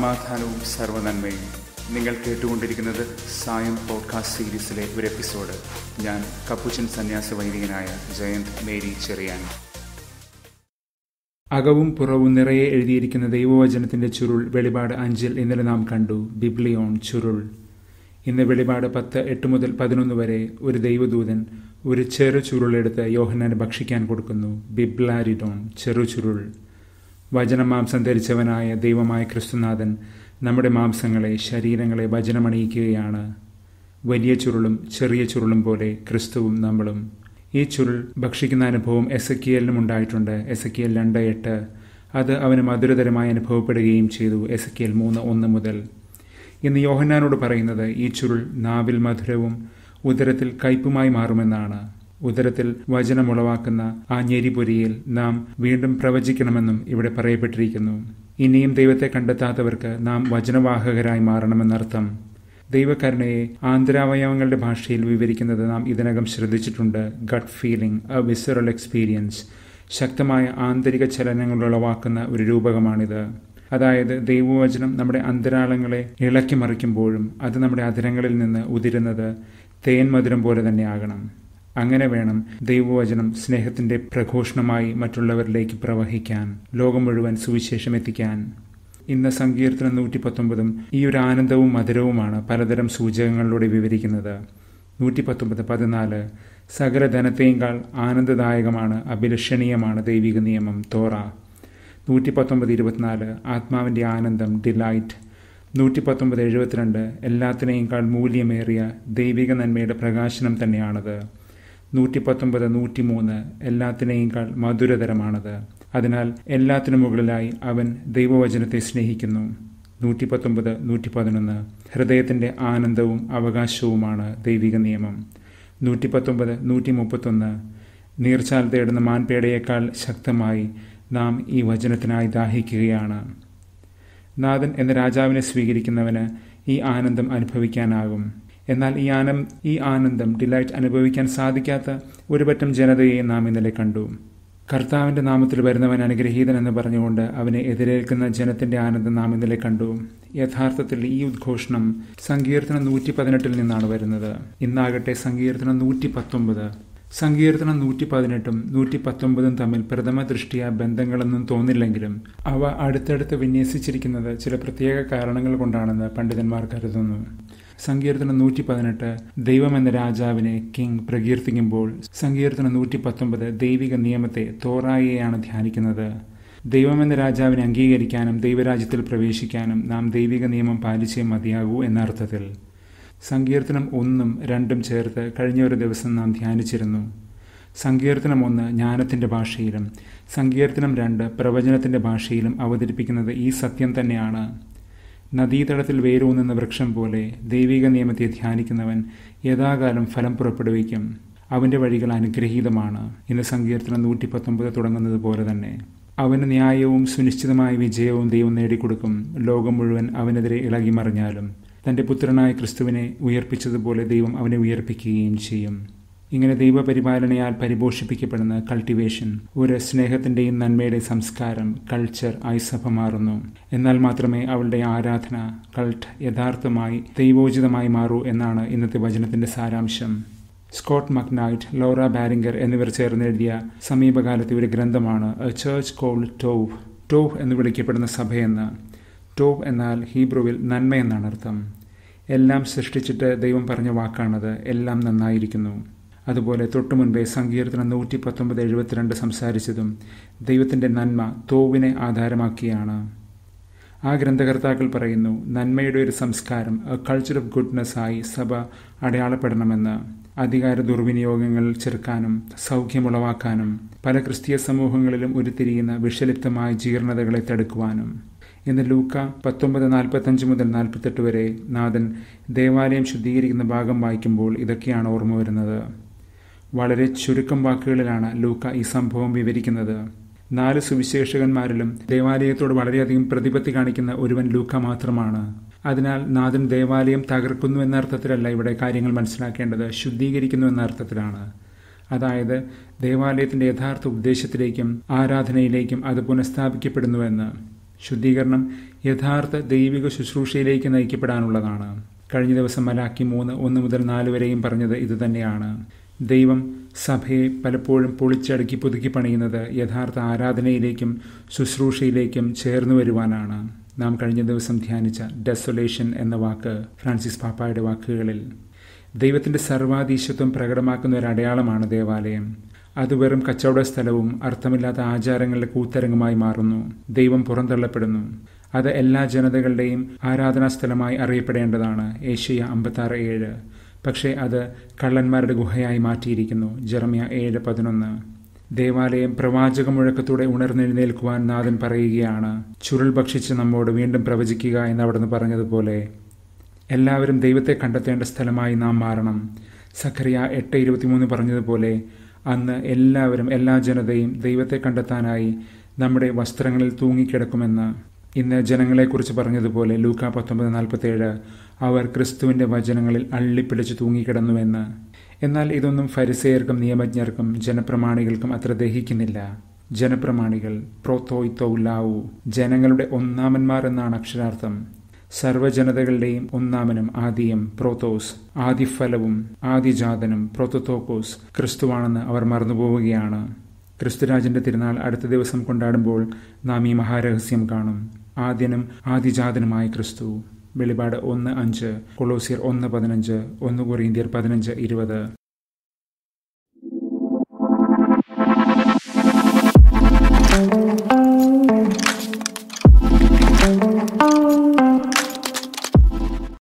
സമാധാനവും സർവ്വനന്മയും നിങ്ങൾ കേട്ടുകൊണ്ടിരിക്കുന്നത് സായം പോഡ്കാസ്റ്റ് സീരീസിലെ ഒരു എപ്പിസോഡ് ഞാൻ കപ്പുച്ചൻ സന്യാസ വൈദികനായ ജയന്ത് മേരി ചെറിയാൻ അകവും പുറവും നിറയെ എഴുതിയിരിക്കുന്ന ദൈവവചനത്തിന്റെ ചുരുൾ വെളിപാട് അഞ്ചിൽ ഇന്നലെ നാം കണ്ടു ബിബ്ലിയോൺ ചുരുൾ ഇന്ന് വെളിപാട് പത്ത് എട്ട് മുതൽ പതിനൊന്ന് വരെ ഒരു ദൈവദൂതൻ ഒരു ചെറു ചുരുളെടുത്ത് യോഹന്നാന് ഭക്ഷിക്കാൻ കൊടുക്കുന്നു ബിബ്ലാരിഡോൺ ചെറു ചുരുൾ വചനമാംസം ധരിച്ചവനായ ദൈവമായ ക്രിസ്തുനാഥൻ നമ്മുടെ മാംസങ്ങളെ ശരീരങ്ങളെ വചനമണിയിക്കുകയാണ് വലിയ ചുരുളും ചെറിയ ചുരുളും പോലെ ക്രിസ്തുവും നമ്മളും ഈ ചുരുൾ ഭക്ഷിക്കുന്ന അനുഭവം എസക്കിയലിനും ഉണ്ടായിട്ടുണ്ട് എസക്കിയൽ രണ്ട് എട്ട് അത് അവന് മധുരതരമായി അനുഭവപ്പെടുകയും ചെയ്തു എസക്കിയൽ മൂന്ന് ഒന്ന് മുതൽ ഇന്ന് യോഹന്നാനോട് പറയുന്നത് ഈ ചുരുൾ നാവിൽ മധുരവും ഉദരത്തിൽ കയ്പുമായി മാറുമെന്നാണ് ഉദരത്തിൽ വചനമുളവാക്കുന്ന ആ ഞെരിപൊരിയിൽ നാം വീണ്ടും പ്രവചിക്കണമെന്നും ഇവിടെ പറയപ്പെട്ടിരിക്കുന്നു ഇനിയും ദൈവത്തെ കണ്ടെത്താത്തവർക്ക് നാം വചനവാഹകരായി മാറണമെന്നർത്ഥം ദൈവകരുണയെ ആന്തരാവയവങ്ങളുടെ ഭാഷയിൽ വിവരിക്കുന്നത് നാം ഇതിനകം ശ്രദ്ധിച്ചിട്ടുണ്ട് gut feeling a visceral experience ശക്തമായ ആന്തരിക ചലനങ്ങൾ ഉളവാക്കുന്ന ഒരു രൂപകമാണിത് അതായത് ദൈവവചനം നമ്മുടെ അന്തരാളങ്ങളെ ഇളക്കി മറിക്കുമ്പോഴും അത് നമ്മുടെ അധരങ്ങളിൽ നിന്ന് ഉതിരുന്നത് തേൻ മധുരം പോലെ തന്നെ ആകണം അങ്ങനെ വേണം ദൈവവചനം സ്നേഹത്തിന്റെ പ്രഘോഷണമായി മറ്റുള്ളവരിലേക്ക് പ്രവഹിക്കാൻ ലോകം മുഴുവൻ സുവിശേഷം എത്തിക്കാൻ ഇന്ന് സങ്കീർത്തനം നൂറ്റി പത്തൊമ്പതും ഈ ഒരു ആനന്ദവും മധുരവുമാണ് പലതരം സൂചകങ്ങളിലൂടെ വിവരിക്കുന്നത് നൂറ്റി പത്തൊമ്പത് പതിനാല് സകല ധനത്തെയുംകാൾ ആനന്ദദായകമാണ് അഭിലഷണീയമാണ് ദൈവിക നിയമം തോറ നൂറ്റി പത്തൊമ്പത് ഇരുപത്തിനാല് ആത്മാവിൻ്റെ ആനന്ദം ഡിലൈറ്റ് നൂറ്റി പത്തൊമ്പത് എഴുപത്തിരണ്ട് എല്ലാത്തിനേക്കാൾ മൂല്യമേറിയ ദൈവിക നന്മയുടെ പ്രകാശനം തന്നെയാണത് നൂറ്റി പത്തൊമ്പത് നൂറ്റി മൂന്ന് എല്ലാത്തിനേക്കാൾ മധുരതരമാണത് അതിനാൽ എല്ലാത്തിനു മുകളിലായി അവൻ ദൈവവചനത്തെ സ്നേഹിക്കുന്നു നൂറ്റി പത്തൊമ്പത് നൂറ്റി പതിനൊന്ന് ഹൃദയത്തിൻ്റെ ആനന്ദവും അവകാശവുമാണ് ദൈവിക നിയമം നൂറ്റി പത്തൊമ്പത് നൂറ്റി മുപ്പത്തൊന്ന് നീർച്ചാൽ തേടുന്ന മാൻപേടയേക്കാൾ ശക്തമായി നാം ഈ വചനത്തിനായി ദാഹിക്കുകയാണ് നാഥൻ എന്ന രാജാവിനെ സ്വീകരിക്കുന്നവന് ഈ ആനന്ദം അനുഭവിക്കാനാകും എന്നാൽ ഈ ആനം ഈ ആനന്ദം ഡിലൈറ്റ് അനുഭവിക്കാൻ സാധിക്കാത്ത ഒരു പറ്റം ജനതയെ നാം ഇന്നലെ കണ്ടു കർത്താവിന്റെ നാമത്തിൽ വരുന്നവൻ അനുഗ്രഹീതൻ എന്ന് പറഞ്ഞുകൊണ്ട് അവനെ എതിരേൽക്കുന്ന ജനത്തിന്റെ ആനന്ദം നാം ഇന്നലെ കണ്ടു യഥാർത്ഥത്തിൽ ഈ ഉദ്ഘോഷണം സങ്കീർത്തനം നൂറ്റി പതിനെട്ടിൽ നിന്നാണ് വരുന്നത് ഇന്നാകട്ടെ സങ്കീർത്തനം നൂറ്റി പത്തൊമ്പത് സങ്കീർത്തനം നൂറ്റി പതിനെട്ടും നൂറ്റി പത്തൊമ്പതും തമ്മിൽ പ്രഥമ ദൃഷ്ടിയ ബന്ധങ്ങളൊന്നും തോന്നില്ലെങ്കിലും അവ അടുത്തടുത്ത് വിന്യസിച്ചിരിക്കുന്നത് ചില പ്രത്യേക കാരണങ്ങൾ കൊണ്ടാണെന്ന് പണ്ഡിതന്മാർ കരുതുന്നു സങ്കീർത്തനം നൂറ്റി പതിനെട്ട് ദൈവം എന്ന രാജാവിനെ കിങ് പ്രകീർത്തിക്കുമ്പോൾ സങ്കീർത്തനം നൂറ്റി പത്തൊമ്പത് ദൈവിക നിയമത്തെ തോറായെയാണ് ധ്യാനിക്കുന്നത് ദൈവം എന്ന രാജാവിനെ അംഗീകരിക്കാനും ദൈവരാജ്യത്തിൽ പ്രവേശിക്കാനും നാം ദൈവിക നിയമം പാലിച്ചേ മതിയാകൂ എന്ന അർത്ഥത്തിൽ സങ്കീർത്തനം ഒന്നും രണ്ടും ചേർത്ത് കഴിഞ്ഞ ഒരു ദിവസം നാം ധ്യാനിച്ചിരുന്നു സങ്കീർത്തനം ഒന്ന് ജ്ഞാനത്തിൻ്റെ ഭാഷയിലും സങ്കീർത്തനം രണ്ട് പ്രവചനത്തിൻ്റെ ഭാഷയിലും അവതരിപ്പിക്കുന്നത് ഈ സത്യം തന്നെയാണ് നദീതടത്തിൽ വേരൂന്നുന്ന വൃക്ഷം പോലെ ദൈവിക നിയമത്തെ ധ്യാനിക്കുന്നവൻ യഥാകാലം ഫലം പുറപ്പെടുവിക്കും അവൻ്റെ വഴികൾ അനുഗ്രഹീതമാണ് ഇന്ന് സങ്കീർത്തനം നൂറ്റി പത്തൊമ്പത് തുടങ്ങുന്നത് പോലെ തന്നെ അവന് ന്യായവും സുനിശ്ചിതമായ വിജയവും ദൈവം നേടിക്കൊടുക്കും ലോകം മുഴുവൻ അവനെതിരെ ഇളകി മറിഞ്ഞാലും തൻ്റെ പുത്രനായ ക്രിസ്തുവിനെ ഉയർപ്പിച്ചതുപോലെ ദൈവം അവനെ ഉയർപ്പിക്കുകയും ചെയ്യും ഇങ്ങനെ ദൈവപരിപാലനയാൽ പരിപോഷിപ്പിക്കപ്പെടുന്ന കൾട്ടിവേഷൻ ഒരു സ്നേഹത്തിൻ്റെയും നന്മയുടെയും സംസ്കാരം കൾച്ചർ ആയി സഭ മാറുന്നു എന്നാൽ മാത്രമേ അവളുടെ ആരാധന കൾട്ട് യഥാർത്ഥമായി ദൈവോചിതമായി മാറൂ എന്നാണ് ഇന്നത്തെ വചനത്തിന്റെ സാരാംശം സ്കോട്ട് മക്നൈറ്റ് ലോറ ബാരിങ്കർ എന്നിവർ ചേർന്ന് എഴുതിയ സമീപകാലത്തെ ഒരു ഗ്രന്ഥമാണ് A Church Called Tov Tov എന്ന് വിളിക്കപ്പെടുന്ന സഭയെന്ന് ടോവ് എന്നാൽ ഹീബ്രുവിൽ നന്മ എന്നാണ് അർത്ഥം എല്ലാം സൃഷ്ടിച്ചിട്ട് ദൈവം പറഞ്ഞ വാക്കാണത് എല്ലാം നന്നായിരിക്കുന്നു അതുപോലെ തൊട്ടു മുൻപേ സങ്കീർത്തനം നൂറ്റി പത്തൊമ്പത് എഴുപത്തിരണ്ട് സംസാരിച്ചതും ദൈവത്തിൻ്റെ നന്മ തോവിനെ ആധാരമാക്കിയാണ് ആ ഗ്രന്ഥകർത്താക്കൾ പറയുന്നു നന്മയുടെ ഒരു സംസ്കാരം എ കൾച്ചർ ഓഫ് ഗുഡ്നെസ് ആയി സഭ അടയാളപ്പെടണമെന്ന് അധികാര ദുർവിനിയോഗങ്ങൾ ചെറുക്കാനും സൗഖ്യമുളവാക്കാനും പല ക്രിസ്തീയ സമൂഹങ്ങളിലും ഉരുത്തിരിയുന്ന വിഷലിപ്തമായ ജീർണതകളെ തടുക്കുവാനും ഇന്ന് ലൂക്ക പത്തൊമ്പത് നാൽപ്പത്തഞ്ച് മുതൽ നാൽപ്പത്തെട്ട് വരെ നാഥൻ ദേവാലയം ശുദ്ധീകരിക്കുന്ന ഭാഗം വായിക്കുമ്പോൾ ഇതൊക്കെയാണ് ഓർമ്മ വരുന്നത് വളരെ ചുരുക്കം വാക്കുകളിലാണ് ലൂക്ക ഈ സംഭവം വിവരിക്കുന്നത് നാല് സുവിശേഷകന്മാരിലും ദേവാലയത്തോട് വളരെയധികം പ്രതിപത്തി കാണിക്കുന്ന ഒരുവൻ ലൂക്ക മാത്രമാണ് അതിനാൽ നാഥൻ ദേവാലയം തകർക്കുന്നു എന്ന അർത്ഥത്തിലല്ല ഇവിടെ കാര്യങ്ങൾ മനസ്സിലാക്കേണ്ടത് ശുദ്ധീകരിക്കുന്നു എന്ന അർത്ഥത്തിലാണ് അതായത് ദേവാലയത്തിന്റെ യഥാർത്ഥ ഉദ്ദേശത്തിലേക്കും ആരാധനയിലേക്കും അത് പുനഃസ്ഥാപിക്കപ്പെടുന്നുവെന്ന് ശുദ്ധീകരണം യഥാർത്ഥ ദൈവിക ശുശ്രൂഷയിലേക്ക് നയിക്കപ്പെടാനുള്ളതാണ് കഴിഞ്ഞ ദിവസം മലാക്കി മൂന്ന് ഒന്ന് മുതൽ നാല് വരെയും പറഞ്ഞത് ഇതുതന്നെയാണ് ദൈവം സഭയെ പലപ്പോഴും പൊളിച്ചടുക്കി പുതുക്കി പണിയുന്നത് യഥാർത്ഥ ആരാധനയിലേക്കും ശുശ്രൂഷയിലേക്കും ചേർന്നു വരുവാനാണ് നാം കഴിഞ്ഞ ദിവസം ധ്യാനിച്ച ഡെസൊലേഷൻ എന്ന വാക്ക് ഫ്രാൻസിസ് പാപ്പായുടെ വാക്കുകളിൽ ദൈവത്തിന്റെ സർവാധീശത്വം പ്രകടമാക്കുന്ന ഒരു അടയാളമാണ് ദേവാലയം അത് വെറും കച്ചവട സ്ഥലവും അർത്ഥമില്ലാത്ത ആചാരങ്ങളുടെ കൂത്തരങ്ങുമായി മാറുന്നു ദൈവം പുറന്തള്ളപ്പെടുന്നു അത് എല്ലാ ജനതകളുടെയും ആരാധനാ സ്ഥലമായി അറിയപ്പെടേണ്ടതാണ് ഏഷ്യ അമ്പത്താറ് ഏഴ് പക്ഷേ അത് കള്ളന്മാരുടെ ഗുഹയായി മാറ്റിയിരിക്കുന്നു ജെറമിയ ഏഴ് പതിനൊന്ന് ദേവാലയം പ്രവാചക മുഴക്കത്തോടെ ഉണർന്നെഴുന്നേൽക്കുവാൻ നാഥൻ പറയുകയാണ് ചുരുൾ ഭക്ഷിച്ച് നമ്മോട് വീണ്ടും പ്രവചിക്കുക എന്ന് അവിടുന്ന് പറഞ്ഞതുപോലെ എല്ലാവരും ദൈവത്തെ കണ്ടെത്തേണ്ട സ്ഥലമായി നാം മാറണം സഖറിയ എട്ട് ഇരുപത്തിമൂന്ന് പറഞ്ഞതുപോലെ അന്ന് എല്ലാവരും എല്ലാ ജനതയും ദൈവത്തെ കണ്ടെത്താനായി നമ്മുടെ വസ്ത്രങ്ങളിൽ തൂങ്ങിക്കിടക്കുമെന്ന് ഇന്ന് ജനങ്ങളെക്കുറിച്ച് പറഞ്ഞതുപോലെ ലൂക്ക പത്തൊമ്പത് നാൽപ്പത്തേഴ് അവർ ക്രിസ്തുവിന്റെ വചനങ്ങളിൽ അള്ളിപ്പിടിച്ച് തൂങ്ങിക്കിടന്നുവെന്ന് എന്നാൽ ഇതൊന്നും ഫരിസേയർക്കും നിയമജ്ഞർക്കും ജനപ്രമാണികൾക്കും അത്ര ദഹിക്കുന്നില്ല ജനപ്രമാണികൾ പ്രോത്തോയ്ത്തൗലാവു ജനങ്ങളുടെ ഒന്നാമന്മാർ എന്നാണ് അക്ഷരാർത്ഥം സർവ്വജനതകളുടെയും ഒന്നാമനും ആദിയും പ്രോത്തോസ് ആദിഫലവും ആദിജാതനും പ്രോത്തോക്കോസ് ക്രിസ്തുവാണെന്ന് അവർ മറന്നുപോവുകയാണ് ക്രിസ്തുരാജന്റെ തിരുനാൾ അടുത്ത ദിവസം കൊണ്ടാടുമ്പോൾ നാം ഈ മഹാരഹസ്യം കാണും ആദ്യനും ആദിജാതനുമായ ക്രിസ്തു വെളിപാട് ഒന്ന് അഞ്ച് കൊളോസിയർ ഒന്ന് പതിനഞ്ച് ഒന്ന് കൊറിയന്ത്യർ പതിനഞ്ച് ഇരുപത് thank you